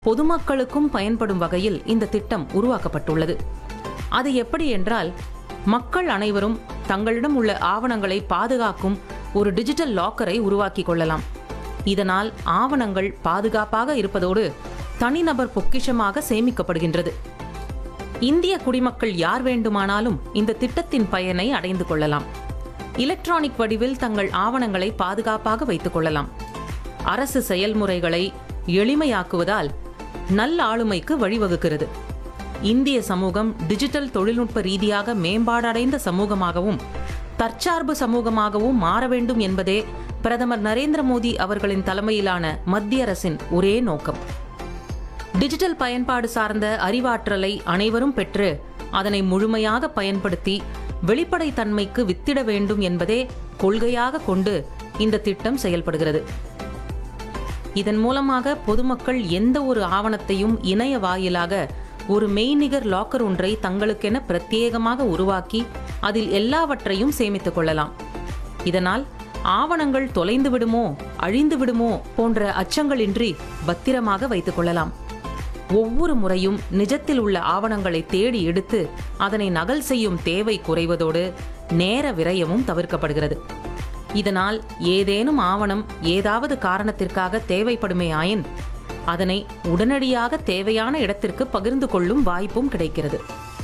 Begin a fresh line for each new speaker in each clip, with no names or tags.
பொதுமக்களுக்கும் பயன்படும் வகையில் இந்த திட்டம் உருவாக்கப்பட்டுள்ளது அது எப்படி என்றால் மக்கள் அனைவரும் தங்களிடம் உள்ள ஆவணங்களை பாதுகாக்கும் ஒரு டிஜிட்டல் லாக்கரை உருவாக்கிக் கொள்ளலாம் இதனால் ஆவணங்கள் பாதுகாப்பாக இருப்பதோடு தனிநபர் பொக்கிஷமாக சேமிக்கப்படுகின்றது இந்திய குடிமக்கள் யார் வேண்டுமானாலும் இந்த திட்டத்தின் பயனை அடைந்து கொள்ளலாம் எலக்ட்ரானிக் வடிவில் தங்கள் ஆவணங்களை பாதுகாப்பாக வைத்துக் கொள்ளலாம் அரசு செயல்முறைகளை எளிமையாக்குவதால் நல்ல ஆளுமைக்கு வழிவகுக்கிறது இந்திய சமூகம் டிஜிட்டல் தொழில்நுட்ப ரீதியாக மேம்பாடடைந்த சமூகமாகவும் தற்சார்பு சமூகமாகவும் மாற வேண்டும் என்பதே பிரதமர் நரேந்திர மோடி அவர்களின் தலைமையிலான மத்திய அரசின் ஒரே நோக்கம் டிஜிட்டல் பயன்பாடு சார்ந்த அறிவாற்றலை அனைவரும் பெற்று அதனை முழுமையாக பயன்படுத்தி வெளிப்படைத்தன்மைக்கு வித்திட வேண்டும் என்பதே கொள்கையாக கொண்டு இந்த திட்டம் செயல்படுகிறது இதன் மூலமாக பொதுமக்கள் எந்த ஒரு ஆவணத்தையும் இணைய வாயிலாக ஒரு மெய்நிகர் லாக்கர் ஒன்றை தங்களுக்கென பிரத்யேகமாக உருவாக்கி அதில் எல்லாவற்றையும் சேமித்துக் கொள்ளலாம் இதனால் ஆவணங்கள் தொலைந்து விடுமோ அழிந்து விடுமோ போன்ற அச்சங்களின்றி பத்திரமாக வைத்துக் கொள்ளலாம் ஒவ்வொரு முறையும் நிஜத்தில் உள்ள ஆவணங்களை தேடி எடுத்து அதனை நகல் செய்யும் தேவை குறைவதோடு நேர விரயமும் தவிர்க்கப்படுகிறது இதனால் ஏதேனும் ஆவணம் ஏதாவது காரணத்திற்காக தேவைப்படுமே ஆயின் அதனை உடனடியாக தேவையான இடத்திற்கு பகிர்ந்து கொள்ளும் வாய்ப்பும் கிடைக்கிறது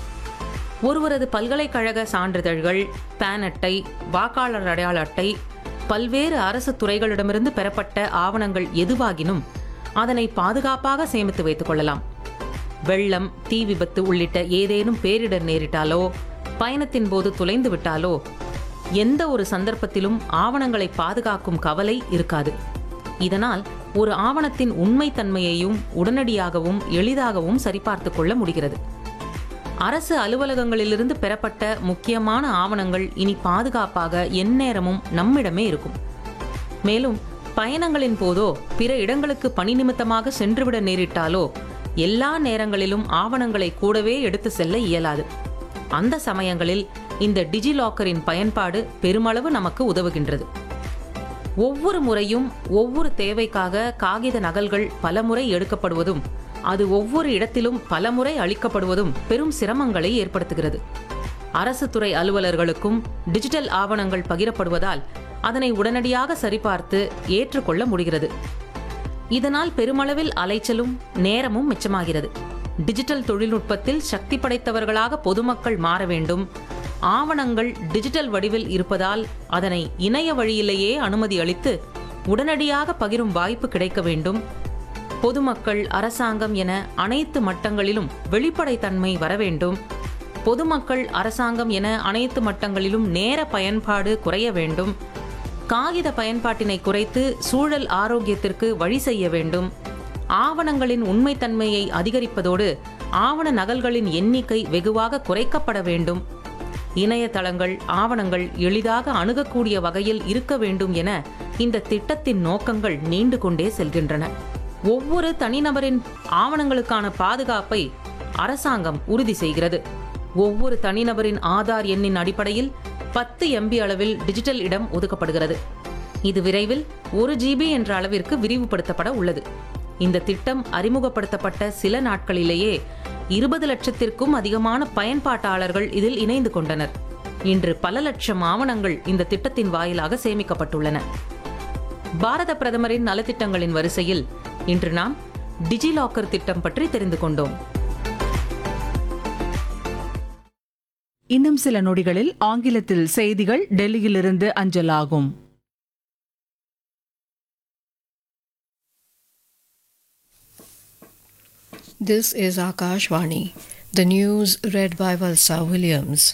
ஒருவரது பல்கலைக்கழக சான்றிதழ்கள் பேன் அட்டை வாக்காளர் அடையாள அட்டை பல்வேறு அரசு துறைகளிடமிருந்து பெறப்பட்ட ஆவணங்கள் எதுவாகினும் அதனை பாதுகாப்பாக சேமித்து வைத்துக் கொள்ளலாம் வெள்ளம் தீ விபத்து உள்ளிட்ட ஏதேனும் பேரிடர் நேரிட்டாலோ பயணத்தின் போது தொலைந்து விட்டாலோ எந்த ஒரு சந்தர்ப்பத்திலும் ஆவணங்களை பாதுகாக்கும் கவலை இருக்காது இதனால் ஒரு ஆவணத்தின் உண்மைத்தன்மையையும் உடனடியாகவும் எளிதாகவும் சரிபார்த்துக் கொள்ள முடிகிறது அரசு அலுவலகங்களிலிருந்து பெறப்பட்ட முக்கியமான ஆவணங்கள் இனி பாதுகாப்பாக எந்நேரமும் நம்மிடமே இருக்கும் மேலும் பயணங்களின் போதோ பிற இடங்களுக்கு பணி நிமித்தமாக சென்றுவிட நேரிட்டாலோ எல்லா நேரங்களிலும் ஆவணங்களை கூடவே எடுத்து செல்ல இயலாது அந்த சமயங்களில் இந்த டிஜிலாக்கரின் பயன்பாடு பெருமளவு நமக்கு உதவுகின்றது ஒவ்வொரு முறையும் ஒவ்வொரு தேவைக்காக காகித நகல்கள் பலமுறை எடுக்கப்படுவதும் அது ஒவ்வொரு இடத்திலும் பலமுறை அளிக்கப்படுவதும் பெரும் சிரமங்களை ஏற்படுத்துகிறது அரசு துறை அலுவலர்களுக்கும் டிஜிட்டல் ஆவணங்கள் பகிரப்படுவதால் அதனை உடனடியாக சரிபார்த்து ஏற்றுக்கொள்ள முடிகிறது இதனால் பெருமளவில் அலைச்சலும் நேரமும் மிச்சமாகிறது டிஜிட்டல் தொழில்நுட்பத்தில் சக்தி படைத்தவர்களாக பொதுமக்கள் மாற வேண்டும் ஆவணங்கள் டிஜிட்டல் வடிவில் இருப்பதால் அதனை இணைய வழியிலேயே அனுமதி அளித்து உடனடியாக பகிரும் வாய்ப்பு கிடைக்க வேண்டும் பொதுமக்கள் அரசாங்கம் என அனைத்து மட்டங்களிலும் வெளிப்படைத்தன்மை வர வேண்டும் பொதுமக்கள் அரசாங்கம் என அனைத்து மட்டங்களிலும் நேர பயன்பாடு குறைய வேண்டும் காகித பயன்பாட்டினை குறைத்து சூழல் ஆரோக்கியத்திற்கு வழி செய்ய வேண்டும் ஆவணங்களின் உண்மைத்தன்மையை அதிகரிப்பதோடு ஆவண நகல்களின் எண்ணிக்கை வெகுவாக குறைக்கப்பட வேண்டும் இணையதளங்கள் ஆவணங்கள் எளிதாக அணுகக்கூடிய வகையில் இருக்க வேண்டும் என இந்த திட்டத்தின் நோக்கங்கள் நீண்டு கொண்டே செல்கின்றன ஒவ்வொரு தனிநபரின் ஆவணங்களுக்கான பாதுகாப்பை அரசாங்கம் உறுதி செய்கிறது ஒவ்வொரு தனிநபரின் ஆதார் எண்ணின் அடிப்படையில் பத்து எம்பி அளவில் டிஜிட்டல் இடம் ஒதுக்கப்படுகிறது இது விரைவில் ஒரு ஜிபி என்ற அளவிற்கு விரிவுபடுத்தப்பட உள்ளது இந்த திட்டம் அறிமுகப்படுத்தப்பட்ட சில நாட்களிலேயே இருபது லட்சத்திற்கும் அதிகமான பயன்பாட்டாளர்கள் இதில் இணைந்து கொண்டனர் இன்று பல லட்சம் ஆவணங்கள் இந்த திட்டத்தின் வாயிலாக சேமிக்கப்பட்டுள்ளன பாரத பிரதமரின் நலத்திட்டங்களின் வரிசையில் இன்று நாம் டிஜிலாக்கர் திட்டம் பற்றி தெரிந்து கொண்டோம்
இன்னும் சில நொடிகளில் ஆங்கிலத்தில் செய்திகள் டெல்லியிலிருந்து அஞ்சலாகும்
This is Akashvani. The news read by Valsa Williams.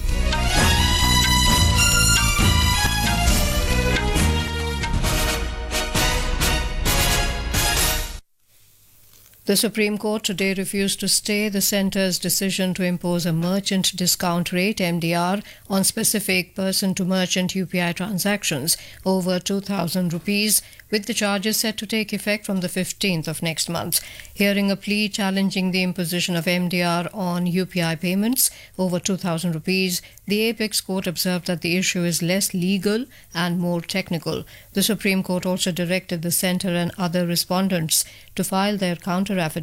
The Supreme Court today refused to stay the centre's decision to impose a merchant discount rate MDR on specific person to merchant UPI transactions over 2000 rupees with the charges set to take effect from the 15th of next month. Hearing a plea challenging the imposition of MDR on UPI payments over 2000 rupees, the Apex Court observed that the issue is less legal and more technical. The Supreme Court also directed the centre and other respondents to file their counter affidavits